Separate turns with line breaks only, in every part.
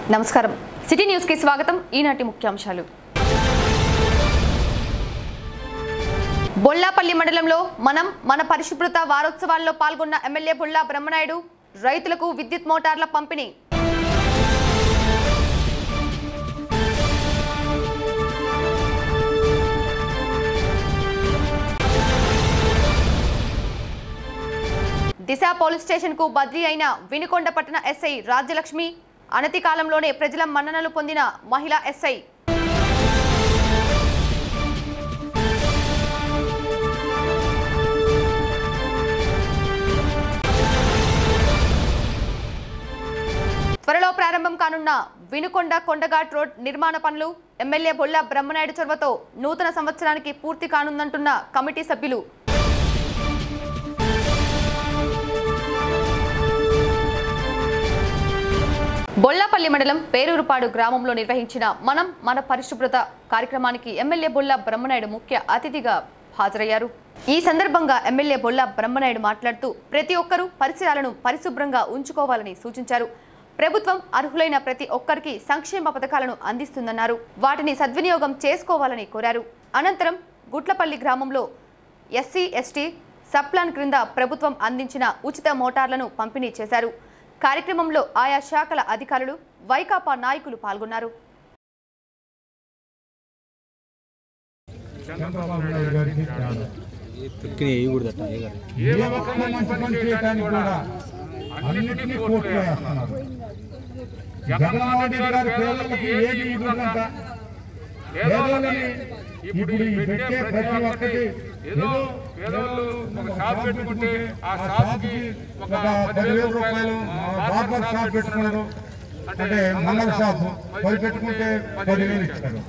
నమస్కారం city news కి స్వాగతం ఈనాటి ముఖ్యాంశాలు బొల్లాపల్లి మండలంలో మనం మన పరిశుభ్రత వారోత్సవాల్లో పాల్గొన్న ఎమ్మెల్యే బొల్లా బ్రహ్మనాయుడు రైతులకు విద్యుత్ మోటార్ల పంపిణీ దిశ పోలీస్ స్టేషన్ కు బదిలీ అయిన వినుకొండ పట్టణ ఎస్ఐ రాజ్యలక్ష్మి అనతి కాలంలోనే ప్రజల మన్ననలు పొందిన మహిళా ఎస్ఐ త్వరలో ప్రారంభం కానున్న వినుకొండ కొండఘాట్ రోడ్ నిర్మాణ పనులు ఎమ్మెల్యే బొల్ల బ్రహ్మనాయుడు చొరవతో నూతన సంవత్సరానికి పూర్తి కానుందంటున్న కమిటీ సభ్యులు బొల్లాపల్లి మండలం పేరూరుపాడు గ్రామంలో నిర్వహించిన మనం మన పరిశుభ్రత కార్యక్రమానికి ఎమ్మెల్యే బొల్ల బ్రహ్మనాయుడు ముఖ్య అతిథిగా హాజరయ్యారు ఈ సందర్భంగా ఎమ్మెల్యే బొల్ల బ్రహ్మనాయుడు మాట్లాడుతూ ప్రతి ఒక్కరూ పరిసరాలను పరిశుభ్రంగా ఉంచుకోవాలని సూచించారు ప్రభుత్వం అర్హులైన ప్రతి ఒక్కరికి సంక్షేమ పథకాలను అందిస్తుందన్నారు వాటిని సద్వినియోగం చేసుకోవాలని కోరారు అనంతరం గుట్లపల్లి గ్రామంలో ఎస్సీ ఎస్టీ సప్లాన్ క్రింద ప్రభుత్వం అందించిన ఉచిత మోటార్లను పంపిణీ చేశారు కార్యక్రమంలో ఆయా శాఖల అధికారులు వైకాపా నాయకులు పాల్గొన్నారు
చంద్రబాబు నాయుడు గారికి కాదు.
తొక్కిన వేయకూడదట వేయగలరు
ఏ ఒక్క మంచి పని చేయడానికి కూడా అన్నిటినీ కోర్టులో వేస్తున్నారు జగన్మోహన్ రెడ్డి గారి పేదలకి ఏది ఇవ్వదంట పేదలని ఇప్పుడు ఈ పెట్టే ప్రతి ఒక్కటి ఏదో పేదవాళ్ళు ఒక షాప్ పెట్టుకుంటే ఆ షాప్కి ఒక పదివేల రూపాయలు బార్బర్ షాప్ పెట్టుకున్నారు అంటే మంగళ షాప్ పది పెట్టుకుంటే పదివేలు ఇచ్చారు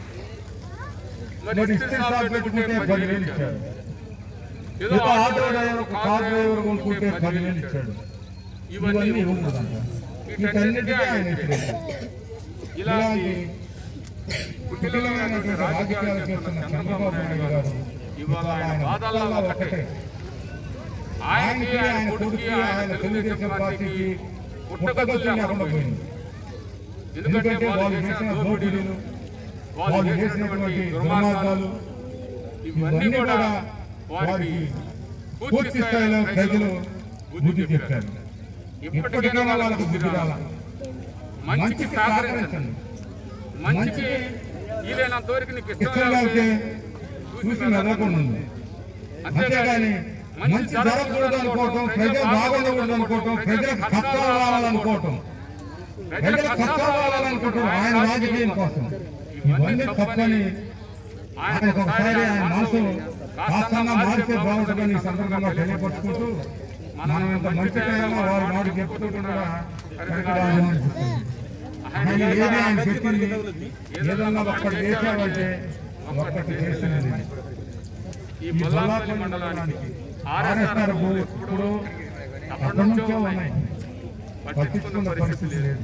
మరి ఇస్త్రీ షాప్ పెట్టుకుంటే పదివేలు ఇచ్చారు ఏదో ఆటో డ్రైవర్ ఒక కార్ డ్రైవర్ కొనుక్కుంటే పదివేలు ఇచ్చాడు ఇవన్నీ ఇవ్వకూడదంట వీటన్నిటికీ ఆయన వ్యతిరేకం. ఇలాంటి కుటిలమైనటువంటి రాజకీయాలు చేస్తున్న చంద్రబాబు నాయుడు గారు ఇవాళ ఆయన బాధల్లో ఒకటే ఆయనకి ఆయన కొడుకు ఆయన తెలుగుదేశం పార్టీకి పుట్టగతులు లేకుండా పోయింది ఎందుకంటే వాళ్ళు చేసిన దోపిడీలు వాళ్ళు చేసినటువంటి దుర్మార్గాలు ఇవన్నీ కూడా వారికి పూర్తి స్థాయిలో ప్రజలు బుద్ధి చెప్పారు ఇప్పటికైనా వాళ్ళకు బుద్ధి రావాలి మంచికి సహకరించండి మంచి
వీలైనంత వరకు నీకు ఇష్టం
ఇష్టం లేకపోతే చూసి మెదలకుండా ఉంది అంతేగాని మంచి జరగకూడదు అనుకోవటం ప్రజలు బాగుండకూడదు అనుకోవటం ప్రజలకు కష్టాలు రావాలనుకోవటం ప్రజలకు కష్టాలు రావాలనుకోవటం ఆయన రాజకీయం కోసం ఇవన్నీ తప్పని ఆయన ఒకసారి ఆయన మనసు కాస్తంగా మారితే బాగుంటుందని ఈ సందర్భంగా తెలియపరుచుకుంటూ మనం ఇంత మంచితనంగా వారి మాట చెప్తూ కూడా కరెక్ట్గా అనిపిస్తుంది. ఆయన ఏది ఆయన చెప్పింది ఏదన్నా ఒక్కటి చేసామంటే ఒక్కటి చేసినది
ఈ బొల్లాపల్లి మండలానికి
ఆర్ఎస్ఆర్ ఇప్పుడు అప్పటి నుంచో ఉన్నాయి పట్టించుకున్న పరిస్థితి లేదు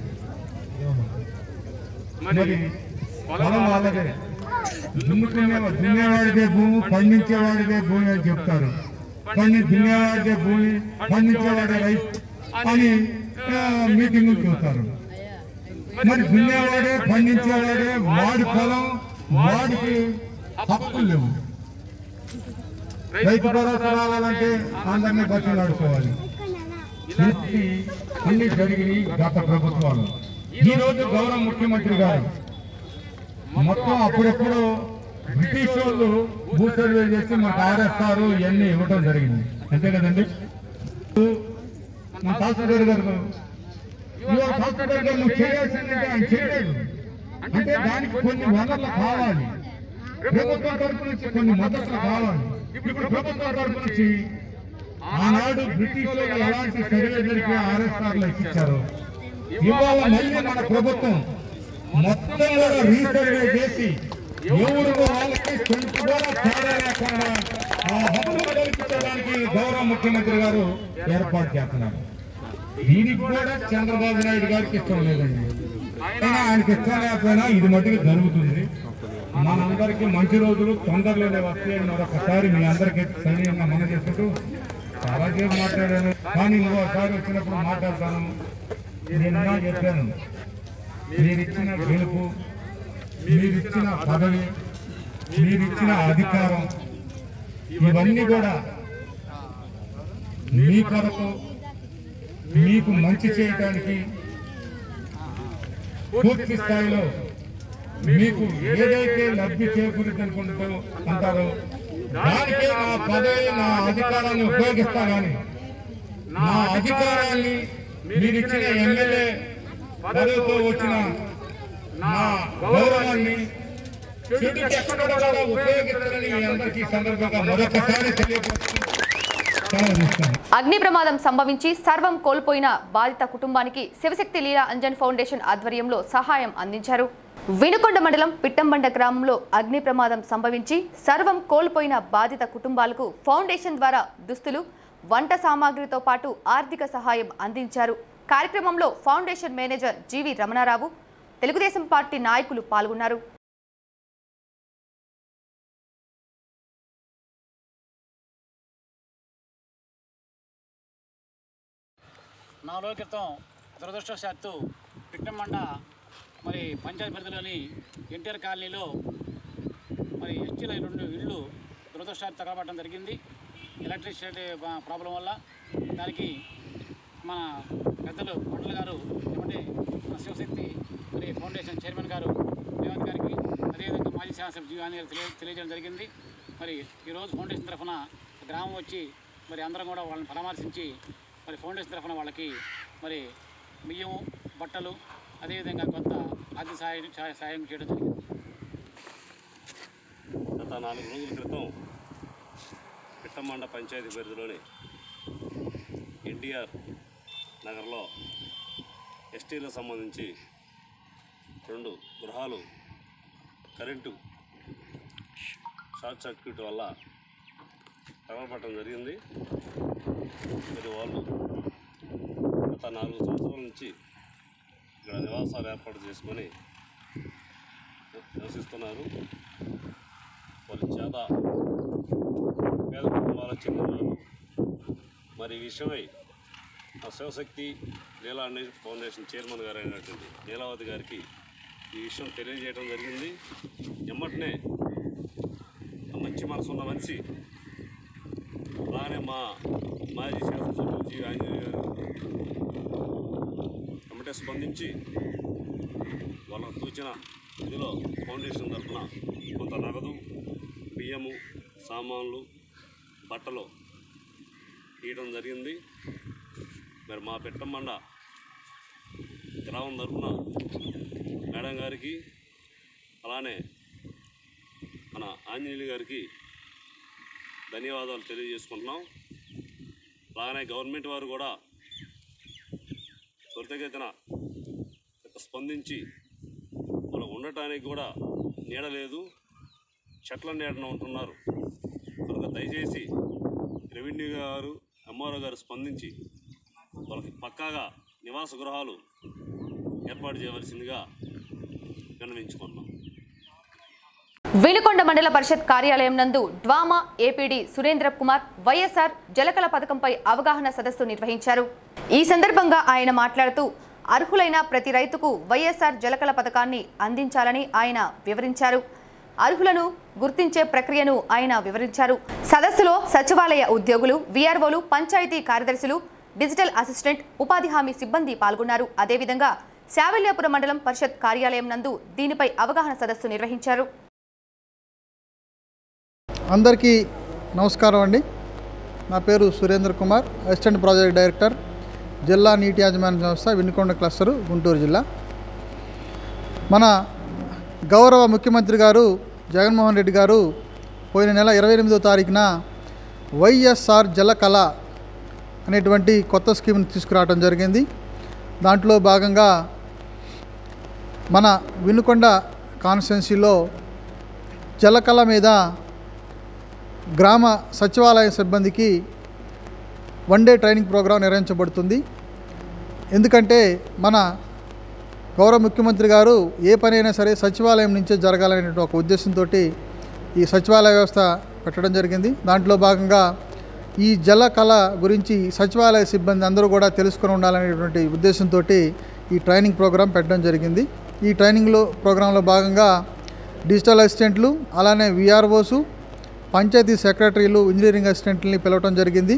మరి
మరి పొలం వాళ్ళదే దున్నుకునే దున్నేవాడిదే భూమి పండించేవాడిదే భూమి అని చెప్తారు పండి దున్నేవాడిదే భూమి పండించేవాడే రైతు అని ఆ, మీటింగులు చెబుతారు మరి దున్నేవాడే పండించేవాడే వాడి పొలం వాడికి హక్కులు లేవు రైతు భరోసా రావాలంటే అందరినీ బట్టి నడుకోవాలి ఇది అన్ని జరిగినాయి గత ప్రభుత్వాలు ఈ రోజు గౌరవ ముఖ్యమంత్రి గారు మొత్తం అప్పుడెప్పుడు బ్రిటిష్ వాళ్ళు భూ సర్వే చేసి మాకు ఆర్ఎస్ఆర్ ఇవన్నీ ఇవ్వడం జరిగింది అంతే కదండి మా తహసీల్దార్ గారు ఇవాళ తహసీల్దార్ గారు నువ్వు చేయాల్సిందంటే ఆయన చేయలేదు అంటే దానికి కొన్ని వనరులు కావాలి ప్రభుత్వం తరపు నుంచి కొన్ని మద్దతులు కావాలి ఇప్పుడు ప్రభుత్వం తరపు నుంచి ఆనాడు బ్రిటిష్ వాళ్ళు ఎలాంటి సర్వే జరిపి ఆర్ఎస్ఆర్లు ఇచ్చారు ఇవాళ మళ్ళీ మన ప్రభుత్వం మొత్తం కూడా రీసర్వే చేసి ఎవరు వాళ్ళకి కొంచెం కూడా తేడా లేకుండా ఆ హక్కులు కల్పించడానికి గౌరవ ముఖ్యమంత్రి గారు ఏర్పాటు చేస్తున్నారు దీనికి కూడా చంద్రబాబు నాయుడు గారికి ఇష్టం లేదండి అయినా ఆయనకి ఇష్టం లేకపోయినా ఇది మటుకు జరుగుతుంది మనందరికీ మంచి రోజులు తొందరలోనే వస్తాయని మరొకసారి మీ అందరికీ సైన్యంగా మన చేసుకుంటూ చాలా సేపు మాట్లాడాను కానీ ఇంకోసారి వచ్చినప్పుడు మాట్లాడతాను నిన్న చెప్పాను మీరిచ్చిన గెలుపు మీరిచ్చిన పదవి మీరిచ్చిన అధికారం ఇవన్నీ కూడా మీ కొరకు మీకు మంచి చేయటానికి పూర్తి స్థాయిలో మీకు ఏదైతే లబ్ధి చేకూరుతుందో అంటారో దానికే నా పదవి నా అధికారాన్ని ఉపయోగిస్తానని నా అధికారాన్ని మీరిచ్చిన ఎమ్మెల్యే పదవితో వచ్చిన నా గౌరవాన్ని చెడు ఎక్కడ కూడా ఉపయోగించాలని మీ అందరికీ ఈ సందర్భంగా మరొకసారి తెలియపరుస్తూ సెలవు తీసుకుంటాను.
అగ్ని ప్రమాదం సంభవించి సర్వం కోల్పోయిన బాధిత కుటుంబానికి శివశక్తి లీలా అంజన్ ఫౌండేషన్ ఆధ్వర్యంలో సహాయం అందించారు వినుకొండ మండలం పిట్టంబండ గ్రామంలో అగ్ని ప్రమాదం సంభవించి సర్వం కోల్పోయిన బాధిత కుటుంబాలకు ఫౌండేషన్ ద్వారా దుస్తులు వంట సామాగ్రితో పాటు ఆర్థిక సహాయం అందించారు కార్యక్రమంలో foundation manager G V Ramanarao Telugudesam party నాయకులు పాల్గొన్నారు
నాలుగు రోజుల క్రితం దురదృష్టవశాత్తు పిట్టమండ మరి పంచాయతీ పరిధిలోని ఎన్టీఆర్ కాలనీలో మరి ఎస్టీల రెండు ఇళ్ళు దురదృష్టవశాత్తు తగలబడడం జరిగింది ఎలక్ట్రిసిటీ బా- ప్రాబ్లం వల్ల దానికి మన పెద్దలు మండల గారు ఏమంటే మన శివశక్తి మరి ఫౌండేషన్ చైర్మన్ గారు రేవంత్ గారికి అదేవిధంగా మాజీ శాసనసభ్యులు జీవాని గారికి తెలియ తెలియజేయడం జరిగింది మరి ఈరోజు ఫౌండేషన్ తరఫున గ్రామం వచ్చి మరి అందరం కూడా వాళ్ళని పరామర్శించి మరి ఫౌండేషన్ తరఫున వాళ్ళకి మరి బియ్యము బట్టలు అదేవిధంగా కొంత ఆర్థిక సహాయం సహాయ- సహాయం చేయడం జరిగింది
గత నాలుగు రోజుల క్రితం పిట్టమండ పంచాయతీ పరిధిలోని ఎన్టీఆర్ నగర్లో ఎస్టీలకు సంబంధించి రెండు గృహాలు కరెంటు షార్ట్ సర్క్యూట్ వల్ల తగలబడటం జరిగింది మరి వాళ్ళు గత నాలుగు సంవత్సరాల నుంచి ఇక్కడ నివాసాలు ఏర్పాటు చేసుకొని నివసిస్తున్నారు వాళ్ళు చాలా పేద కుటుంబాలకు చెందినవారు మరి ఈ విషయమై ఆ శివశక్తి లీలా అనే- ఫౌండేషన్ చైర్మన్ గారు అయినటువంటి లీలావతి గారికి ఈ విషయం తెలియజేయడం జరిగింది ఎమ్మటనే ఆ మంచి మనసు ఉన్న మనిషి అలానే మా మాజీ శాసనసభ్యులు జి ఆంజనేయ గారు ఎమ్మటే స్పందించి వాళ్ళకు తోచిన ఇందులో ఫౌండేషన్ తరఫున కొంత నగదు బియ్యము సామాన్లు బట్టలు ఇవ్వడం జరిగింది మరి మా పెట్టమండ గ్రామం తరఫున మేడం గారికి అలానే మన ఆంజనేయులు గారికి ధన్యవాదాలు తెలియజేసుకుంటున్నాం అలానే గవర్నమెంట్ వారు కూడా త్వరితగతిన స్పందించి వాళ్ళు ఉండటానికి కూడా నీడ లేదు చెట్ల నీడన ఉంటున్నారు కనుక దయచేసి రెవెన్యూ గారు ఎంఆర్ఓ గారు స్పందించి వాళ్ళకి పక్కాగా నివాస గృహాలు ఏర్పాటు చేయవలసిందిగా విన్నవించుకున్నాం
వినుకొండ మండల పరిషత్ కార్యాలయం నందు DWAMA APD Surendra Kumar YSR Jalakala పథకంపై అవగాహన సదస్సు నిర్వహించారు ఈ సందర్భంగా ఆయన మాట్లాడుతూ అర్హులైన ప్రతి రైతుకు వైఎస్ఆర్ జలకళ పథకాన్ని అందించాలని ఆయన వివరించారు అర్హులను గుర్తించే ప్రక్రియను ఆయన వివరించారు సదస్సులో సచివాలయ ఉద్యోగులు వీఆర్ఓలు పంచాయతీ కార్యదర్శులు డిజిటల్ అసిస్టెంట్ ఉపాధి హామీ సిబ్బంది పాల్గొన్నారు అదేవిధంగా శావల్యాపురం మండలం పరిషత్ కార్యాలయం నందు దీనిపై అవగాహన సదస్సు నిర్వహించారు
అందరికీ నమస్కారం అండి నా పేరు Surendra Kumar assistant project director జిల్లా నీటి యాజమాన్య సంస్థ వినుకొండ క్లస్టరు గుంటూరు జిల్లా మన గౌరవ ముఖ్యమంత్రి గారు జగన్మోహన్ రెడ్డి గారు పోయిన నెల ఇరవై ఎనిమిదో తారీఖున వైఎస్ఆర్ జలకళ అనేటువంటి కొత్త స్కీమ్ని తీసుకురావడం జరిగింది దాంట్లో భాగంగా మన వినుకొండ కాన్స్టిట్యున్సీలో జలకళ మీద గ్రామ సచివాలయ సిబ్బందికి వన్ డే ట్రైనింగ్ ప్రోగ్రాం నిర్వహించబడుతుంది ఎందుకంటే మన గౌరవ ముఖ్యమంత్రి గారు ఏ పనైనా సరే సచివాలయం నుంచే జరగాలనే ఒక ఉద్దేశంతో ఈ సచివాలయ వ్యవస్థ పెట్టడం జరిగింది దాంట్లో భాగంగా ఈ జల కళ గురించి సచివాలయ సిబ్బంది అందరూ కూడా తెలుసుకొని ఉండాలనేటువంటి ఉద్దేశంతో ఈ ట్రైనింగ్ ప్రోగ్రాం పెట్టడం జరిగింది ఈ ట్రైనింగ్లో ప్రోగ్రాంలో భాగంగా డిజిటల్ అసిస్టెంట్లు అలానే విఆర్ఓసు పంచాయతీ సెక్రటరీలు ఇంజనీరింగ్ అసిస్టెంట్లని పిలవటం జరిగింది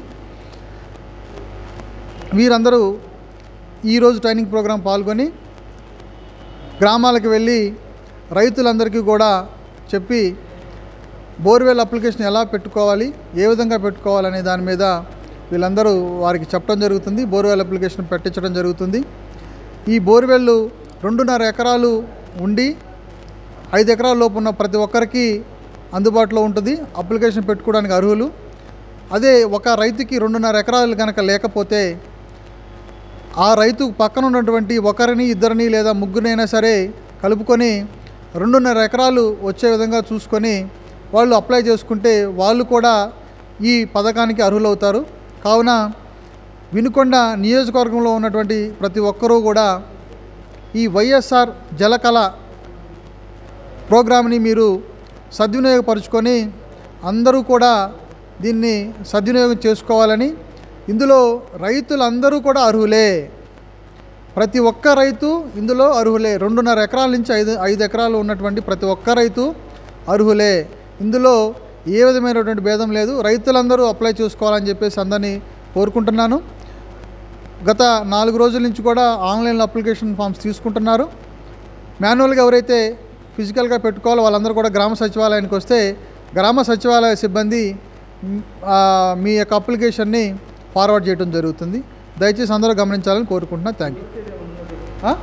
వీరందరూ ఈరోజు ట్రైనింగ్ ప్రోగ్రాం పాల్గొని గ్రామాలకు వెళ్ళి రైతులందరికీ కూడా చెప్పి బోర్వెల్ అప్లికేషన్ ఎలా పెట్టుకోవాలి ఏ విధంగా పెట్టుకోవాలనే దాని మీద వీళ్ళందరూ వారికి చెప్పడం జరుగుతుంది బోర్వెల్ అప్లికేషన్ పెట్టించడం జరుగుతుంది ఈ బోర్వెల్ రెండున్నర ఎకరాలు ఉండి ఐదు ఎకరాల లోపు ఉన్న ప్రతి ఒక్కరికి అందుబాటులో ఉంటుంది అప్లికేషన్ పెట్టుకోవడానికి అర్హులు అదే ఒక రైతుకి రెండున్నర ఎకరాలు కనుక లేకపోతే ఆ రైతు పక్కన ఉన్నటువంటి ఒకరిని ఇద్దరిని లేదా ముగ్గురైనా సరే కలుపుకొని రెండున్నర ఎకరాలు వచ్చే విధంగా చూసుకొని వాళ్ళు అప్లై చేసుకుంటే వాళ్ళు కూడా ఈ పథకానికి అర్హులవుతారు కావున వినుకొండ నియోజకవర్గంలో ఉన్నటువంటి ప్రతి ఒక్కరూ కూడా ఈ వైఎస్ఆర్ జలకళ ప్రోగ్రామ్ని మీరు సద్వినియోగపరుచుకొని అందరూ కూడా దీన్ని సద్వినియోగం చేసుకోవాలని ఇందులో రైతులందరూ కూడా అర్హులే ప్రతి ఒక్క రైతు ఇందులో అర్హులే రెండున్నర ఎకరాల నుంచి ఐదు ఐదు ఎకరాలు ఉన్నటువంటి ప్రతి ఒక్క రైతు అర్హులే ఇందులో ఏ విధమైనటువంటి భేదం లేదు రైతులందరూ అప్లై చేసుకోవాలని చెప్పేసి అందరినీ కోరుకుంటున్నాను గత నాలుగు రోజుల నుంచి కూడా ఆన్లైన్లో అప్లికేషన్ ఫామ్స్ తీసుకుంటున్నారు మాన్యువల్గా ఎవరైతే ఫిజికల్గా పెట్టుకోవాలో వాళ్ళందరూ కూడా గ్రామ సచివాలయానికి వస్తే గ్రామ సచివాలయ సిబ్బంది మ్, ఆ, మీ యొక్క అప్లికేషన్ని ఫార్వర్డ్ చేయడం జరుగుతుంది దయచేసి అందరూ గమనించాలని కోరుకుంటున్నా థ్యాంక్ యూ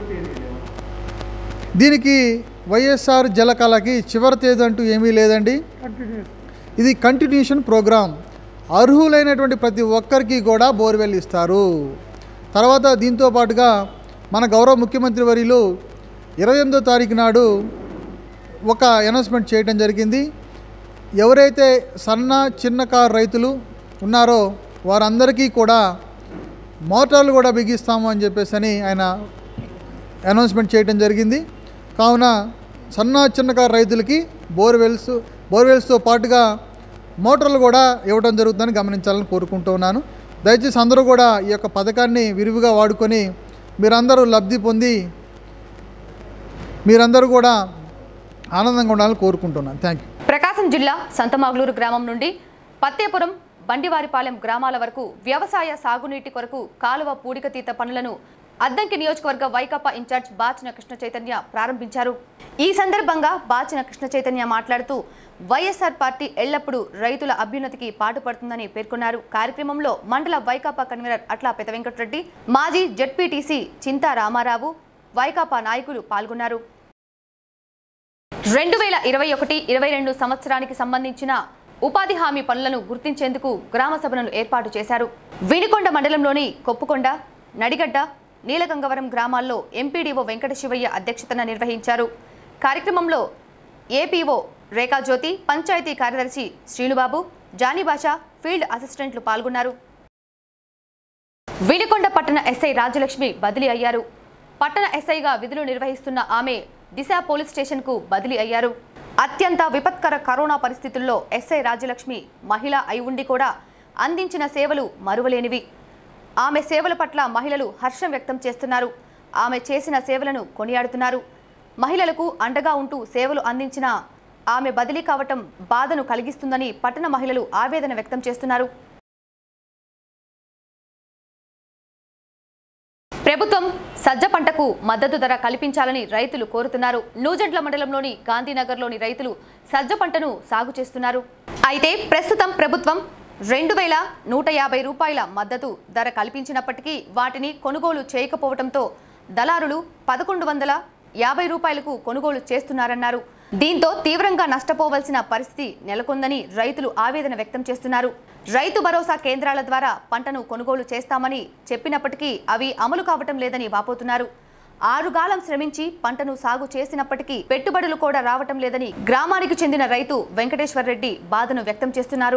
దీనికి వైఎస్ఆర్ జలకళకి చివరి తేదీ అంటూ ఏమీ లేదండి ఇది కంటిన్యూషన్ ప్రోగ్రామ్ అర్హులైనటువంటి ప్రతి ఒక్కరికి కూడా బోర్వెల్ ఇస్తారు తర్వాత దీంతో పాటుగా మన గౌరవ ముఖ్యమంత్రి వర్యులు ఇరవై ఎనిమిదో తారీఖు నాడు ఒక అనౌన్స్మెంట్ చేయడం జరిగింది ఎవరైతే సన్న చిన్న కారు రైతులు ఉన్నారో వారందరికీ కూడా మోటార్లు కూడా బిగిస్తాము అని చెప్పేసి అని ఆయన అనౌన్స్మెంట్ చేయడం జరిగింది కావున సన్న చిన్నకారు రైతులకి బోర్వెల్స్ బోర్వెల్స్తో పాటుగా మోటార్లు కూడా ఇవ్వడం జరుగుతుందని గమనించాలని కోరుకుంటూ ఉన్నాను దయచేసి అందరూ కూడా ఈ యొక్క పథకాన్ని విరివిగా వాడుకొని మీరందరూ లబ్ధి పొంది మీరందరూ కూడా ఆనందంగా ఉండాలని కోరుకుంటున్నాను థ్యాంక్ యూ
ప్రకాశం జిల్లా సంతమాగులూరు గ్రామం నుండి పత్తేపురం బండివారిపాలెం గ్రామాల వరకు వ్యవసాయ సాగునీటి కొరకు కాలువ పూడికతీత పనులను అద్దంకి నియోజకవర్గ వైకాపా ఇన్ఛార్జ్ బాచిన కృష్ణ చైతన్య ప్రారంభించారు ఈ సందర్భంగా బాచిన కృష్ణ చైతన్య మాట్లాడుతూ వైఎస్ఆర్ పార్టీ ఎల్లప్పుడూ రైతుల అభ్యున్నతికి పాటుపడుతుందని పేర్కొన్నారు కార్యక్రమంలో మండల వైకాపా కన్వీనర్ అట్లా పెద వెంకటరెడ్డి మాజీ జడ్పీటీసీ చింతా రామారావు వైకాపా నాయకులు పాల్గొన్నారు రెండు వేల ఇరవై ఒకటి ఇరవై రెండు సంవత్సరానికి సంబంధించిన ఉపాధి హామీ పనులను గుర్తించేందుకు గ్రామ సభలను ఏర్పాటు చేశారు వినుకొండ మండలంలోని కొప్పుకొండ నడిగడ్డ నీలగంగవరం గ్రామాల్లో ఎంపీడీఓ వెంకట శివయ్య అధ్యక్షతన నిర్వహించారు కార్యక్రమంలో ఏపీఓ రేఖాజ్యోతి పంచాయతీ కార్యదర్శి శ్రీనుబాబు జానీబాషా ఫీల్డ్ అసిస్టెంట్లు పాల్గొన్నారు వినుకొండ పట్టణ ఎస్ఐ రాజలక్ష్మి బదిలీ అయ్యారు పట్టణ ఎస్ఐగా విధులు నిర్వహిస్తున్న ఆమె దిశ పోలీస్ స్టేషన్కు బదిలీ అయ్యారు అత్యంత విపత్కర కరోనా పరిస్థితుల్లో ఎస్ఐ రాజలక్ష్మి మహిళ అయి ఉండి కూడా అందించిన సేవలు మరువలేనివి ఆమె సేవల పట్ల మహిళలు హర్షం వ్యక్తం చేస్తున్నారు ఆమె చేసిన సేవలను కొనియాడుతున్నారు మహిళలకు అండగా ఉంటూ సేవలు అందించిన ఆమె బదిలీ కావటం బాధను కలిగిస్తుందని పట్టణ మహిళలు ఆవేదన వ్యక్తం చేస్తున్నారు ప్రభుత్వం సజ్జ పంటకు మద్దతు ధర కల్పించాలని రైతులు కోరుతున్నారు నూజెండ్ల మండలంలోని గాంధీనగర్లోని రైతులు సజ్జ పంటను సాగు చేస్తున్నారు అయితే ప్రస్తుతం ప్రభుత్వం రెండు వేల నూట యాభై రూపాయల మద్దతు ధర కల్పించినప్పటికీ వాటిని కొనుగోలు చేయకపోవడంతో దళారులు పదకొండు వందల యాభై రూపాయలకు కొనుగోలు చేస్తున్నారన్నారు దీంతో తీవ్రంగా నష్టపోవలసిన పరిస్థితి నెలకొందని రైతులు ఆవేదన వ్యక్తం చేస్తున్నారు రైతు భరోసా కేంద్రాల ద్వారా పంటను కొనుగోలు చేస్తామని చెప్పినప్పటికీ అవి అమలు కావటం లేదని వాపోతున్నారు ఆరుగాలం శ్రమించి పంటను సాగు చేసినప్పటికీ పెట్టుబడులు కూడా రావటం లేదని గ్రామానికి చెందిన రైతు వెంకటేశ్వర్ రెడ్డి బాధను వ్యక్తం చేస్తున్నారు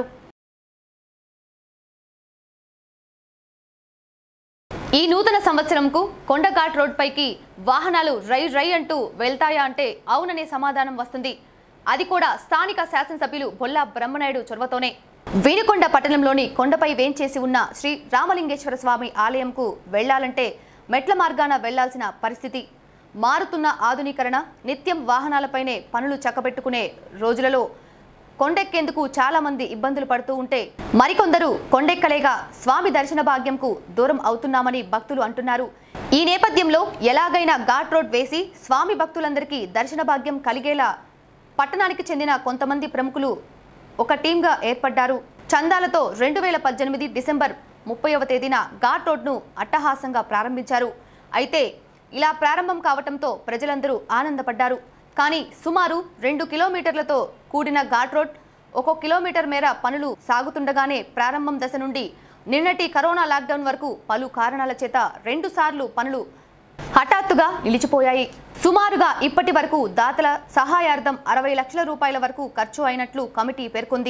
ఈ నూతన సంవత్సరంకు కొండఘాట్ రోడ్ పైకి వాహనాలు రై రై అంటూ వెళ్తాయా అంటే అవుననే సమాధానం వస్తుంది అది కూడా స్థానిక శాసనసభ్యులు బొల్లా బ్రహ్మనాయుడు చొరవతోనే వినుకొండ పట్టణంలోని కొండపై వేంచేసి ఉన్న శ్రీ రామలింగేశ్వర స్వామి ఆలయంకు వెళ్లాలంటే మెట్ల మార్గాన వెళ్లాల్సిన పరిస్థితి మారుతున్న ఆధునీకరణ నిత్యం వాహనాలపైనే పనులు చక్కబెట్టుకునే రోజులలో కొండెక్కేందుకు చాలా మంది ఇబ్బందులు పడుతూ ఉంటే మరికొందరు కొండెక్కలేగా స్వామి దర్శన భాగ్యంకు దూరం అవుతున్నామని భక్తులు అంటున్నారు ఈ నేపథ్యంలో ఎలాగైనా ఘాట్ రోడ్ వేసి స్వామి భక్తులందరికీ దర్శన భాగ్యం కలిగేలా పట్టణానికి చెందిన కొంతమంది ప్రముఖులు ఒక టీంగా ఏర్పడ్డారు చందాలతో రెండు వేల పద్దెనిమిది డిసెంబర్ ముప్పైవ తేదీన ఘాట్ రోడ్ను అట్టహాసంగా ప్రారంభించారు అయితే ఇలా ప్రారంభం కావటంతో ప్రజలందరూ ఆనందపడ్డారు కానీ సుమారు రెండు కిలోమీటర్లతో కూడిన ఘాట్ రోడ్ ఒక కిలోమీటర్ మేర పనులు సాగుతుండగానే ప్రారంభం దశ నుండి నిన్నటి కరోనా లాక్డౌన్ వరకు పలు కారణాల చేత రెండు సార్లు పనులు హఠాత్తుగా నిలిచిపోయాయి సుమారుగా ఇప్పటి వరకు దాతల సహాయార్థం అరవై లక్షల రూపాయల వరకు ఖర్చు అయినట్లు కమిటీ పేర్కొంది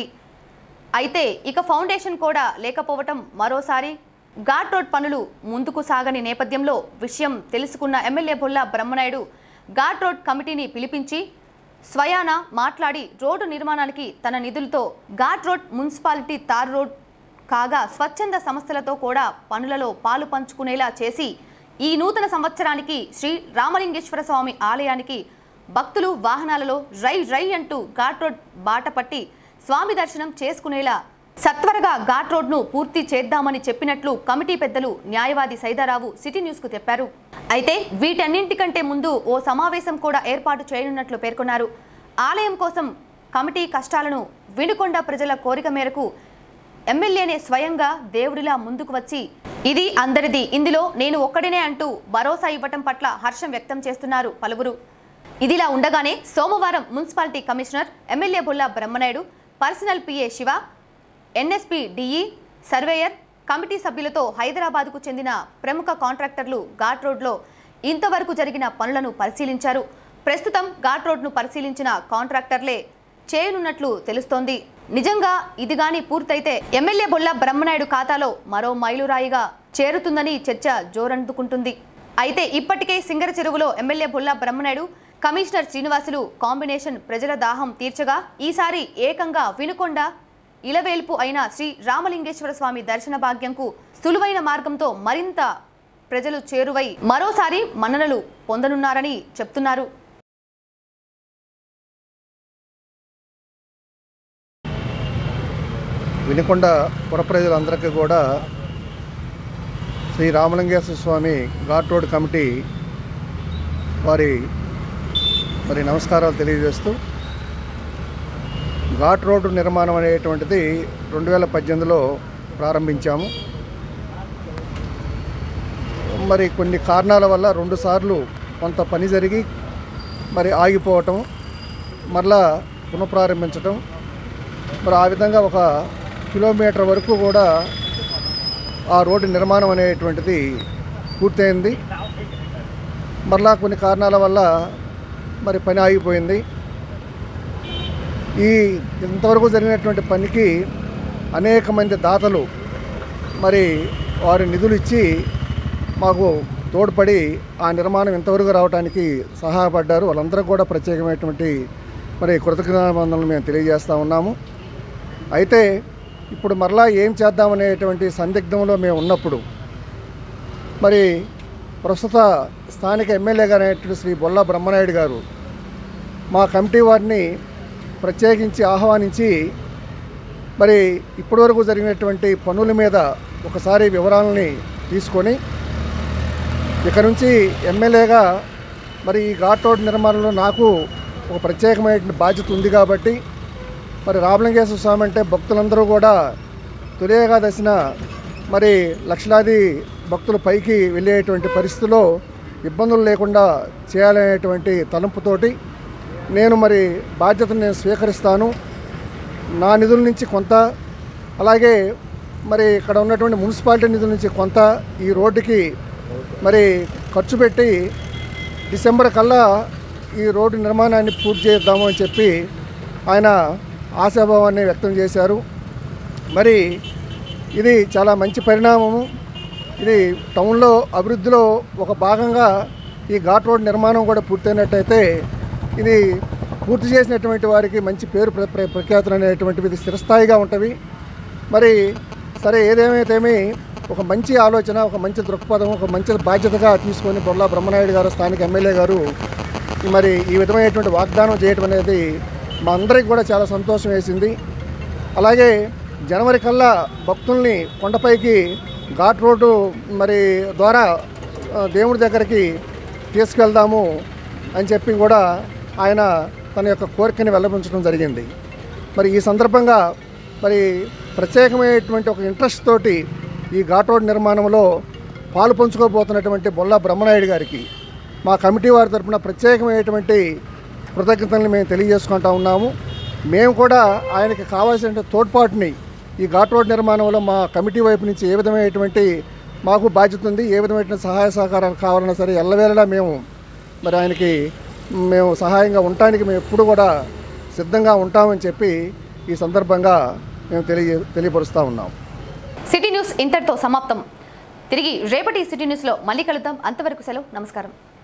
అయితే ఇక ఫౌండేషన్ కూడా లేకపోవటం మరోసారి ఘాట్ రోడ్ పనులు ముందుకు సాగని నేపథ్యంలో విషయం తెలుసుకున్న MLA Bolla Brahmanaidu ghat road కమిటీని పిలిపించి స్వయాన మాట్లాడి రోడ్డు నిర్మాణానికి తన నిధులతో ghat road municipality tar road కాగా స్వచ్ఛంద సంస్థలతో కూడా పనులలో పాలు పంచుకునేలా చేసి ఈ నూతన సంవత్సరానికి శ్రీ రామలింగేశ్వర స్వామి ఆలయానికి భక్తులు వాహనాలలో రై రై అంటూ ఘాట్ రోడ్ బాట పట్టి స్వామి దర్శనం చేసుకునేలా సత్వరగా ఘాట్ రోడ్ను పూర్తి చేద్దామని చెప్పినట్లు కమిటీ పెద్దలు న్యాయవాది సైదారావు సిటీ న్యూస్కు చెప్పారు అయితే వీటన్నింటికంటే ముందు ఓ సమావేశం కూడా ఏర్పాటు చేయనున్నట్లు పేర్కొన్నారు ఆలయం కోసం కమిటీ కష్టాలను వినుకొండ ప్రజల కోరిక మేరకు ఎమ్మెల్యేనే స్వయంగా దేవుడిలా ముందుకు వచ్చి ఇది అందరిది ఇందులో నేను ఒక్కడినే అంటూ భరోసా ఇవ్వటం పట్ల హర్షం వ్యక్తం చేస్తున్నారు పలువురు ఇదిలా ఉండగానే సోమవారం municipality commissioner MLA Bulla Brahmanaidu personal PA Shiva NSP DE surveyor committee సభ్యులతో హైదరాబాద్కు చెందిన ప్రముఖ కాంట్రాక్టర్లు ఘాట్ రోడ్లో ఇంతవరకు జరిగిన పనులను పరిశీలించారు ప్రస్తుతం ఘాట్ రోడ్ను పరిశీలించిన కాంట్రాక్టర్లే చేయనున్నట్లు తెలుస్తోంది నిజంగా ఇది గాని పూర్తయితే ఎమ్మెల్యే బొల్ల బ్రహ్మనాయుడు ఖాతాలో మరో మైలురాయిగా చేరుతుందని చర్చ జోరందుకుంటుంది అయితే ఇప్పటికే సింగర చెరువులో MLA Bolla Brahmanaidu commissioner Srinivasulu combination ప్రజల దాహం తీర్చగా ఈసారి ఏకంగా వినుకొండ ఇలవేల్పు అయిన శ్రీ రామలింగేశ్వర స్వామి దర్శన భాగ్యంకు సులువైన మార్గంతో మరింత ప్రజలు చేరువై మరోసారి మన్ననలు పొందనున్నారని చెప్తున్నారు
వినుకొండ పుర ప్రజలందరికీ కూడా Sri Ramalingeswara Swamy ghat road committee వారి మరి నమస్కారాలు తెలియజేస్తూ ఘాట్ రోడ్డు నిర్మాణం అనేటువంటిది రెండు వేల పద్దెనిమిదిలో ప్రారంభించాము మరి కొన్ని కారణాల వల్ల రెండుసార్లు కొంత పని జరిగి మరి ఆగిపోవటం మరలా పునఃప్రారంభించటం మరి ఆ విధంగా ఒక కిలోమీటర్ వరకు కూడా ఆ రోడ్డు నిర్మాణం అనేటువంటిది పూర్తయింది మరలా కొన్ని కారణాల వల్ల మరి పని ఆగిపోయింది ఈ ఇంతవరకు జరిగినటువంటి పనికి అనేక మంది దాతలు మరి వారి నిధులు ఇచ్చి మాకు తోడ్పడి ఆ నిర్మాణం ఇంతవరకు రావడానికి సహాయపడ్డారు వాళ్ళందరూ కూడా ప్రత్యేకమైనటువంటి మరి కృతజ్ఞతాబంధనలు మేము తెలియజేస్తూ ఉన్నాము అయితే ఇప్పుడు మరలా ఏం చేద్దామనేటువంటి సందిగ్ధంలో మేము ఉన్నప్పుడు మరి ప్రస్తుత స్థానిక ఎమ్మెల్యే గారు అయినటువంటి శ్రీ బొల్ల బ్రహ్మనాయుడు గారు మా కమిటీ వారిని ప్రత్యేకించి ఆహ్వానించి మరి ఇప్పటివరకు జరిగినటువంటి పనుల మీద ఒకసారి వివరాలని తీసుకొని ఇక నుంచి ఎమ్మెల్యేగా మరి ఈ ఘాట్ రోడ్ నిర్మాణంలో నాకు ఒక ప్రత్యేకమైన బాధ్యత ఉంది కాబట్టి మరి రామలింగేశ్వర స్వామి అంటే భక్తులందరూ కూడా తొలి ఏకాదశిన మరి లక్షలాది భక్తులు పైకి వెళ్ళేటువంటి పరిస్థితిలో ఇబ్బందులు లేకుండా చేయాలనేటువంటి తలంపుతోటి నేను మరి బాధ్యతను నేను స్వీకరిస్తాను నా నిధుల నుంచి కొంత అలాగే మరి ఇక్కడ ఉన్నటువంటి మున్సిపాలిటీ నిధుల నుంచి కొంత ఈ రోడ్డుకి మరి ఖర్చు పెట్టి డిసెంబర్ కల్లా ఈ రోడ్డు నిర్మాణాన్ని పూర్తి చేద్దాము అని చెప్పి ఆయన ఆశాభావాన్ని వ్యక్తం చేశారు మరి ఇది చాలా మంచి పరిణామము ఇది టౌన్లో అభివృద్ధిలో ఒక భాగంగా ఈ ఘాట్ రోడ్ నిర్మాణం కూడా పూర్తయినట్టయితే ఇది పూర్తి చేసినటువంటి వారికి మంచి పేరు ప్ర- ప్ర- ప్రఖ్యాతులు అనేటువంటివి ఇది స్థిరస్థాయిగా ఉంటవి మరి సరే ఏదేమైతేమి ఒక మంచి ఆలోచన ఒక మంచి దృక్పథం ఒక మంచి బాధ్యతగా తీసుకొని బొర్లా బ్రహ్మనాయుడు గారు స్థానిక ఎమ్మెల్యే గారు ఈ మరి ఈ విధమైనటువంటి వాగ్దానం చేయడం అనేది మా అందరికి కూడా చాలా సంతోషం వేసింది అలాగే జనవరి కల్లా భక్తుల్ని కొండపైకి ఘాట్ రోడ్డు మరి ద్వారా ఆ, దేవుడి దగ్గరికి తీసుకెళ్దాము అని చెప్పి కూడా ఆయన తన యొక్క కోరికని వెల్లపించడం జరిగింది మరి ఈ సందర్భంగా మరి ప్రత్యేకమైనటువంటి ఒక ఇంట్రెస్ట్ తోటి ఈ ఘాట్ రోడ్ నిర్మాణంలో పాలు పంచుకోబోతున్నటువంటి బొల్లా బ్రహ్మనాయుడు గారికి మా కమిటీ వారి తరఫున ప్రత్యేకమైనటువంటి కృతజ్ఞతల్ని మేము తెలియజేసుకుంటా ఉన్నాము మేము కూడా ఆయనకి కావాల్సిన తోడ్పాటుని ఈ ఘాట్ రోడ్ నిర్మాణంలో మా కమిటీ వైపు నుంచి ఏ విధమైనటువంటి మాకు బాధ్యత ఉంది ఏ విధమైన సహాయ సహకారాలు కావాలన్నా సరే ఎల్లవేళలా మేము మరి ఆయనకి మేము సహాయంగా ఉండటానికి మేము ఎప్పుడు కూడా సిద్ధంగా ఉంటామని చెప్పి ఈ సందర్భంగా మేము తెలియ తెలియపరుస్తూ ఉన్నాం
సిటీ న్యూస్ ఇంతటితో సమాప్తం తిరిగి రేపటి సిటీ న్యూస్లో మళ్ళీ కలుద్దాం అంతవరకు సెలవు నమస్కారం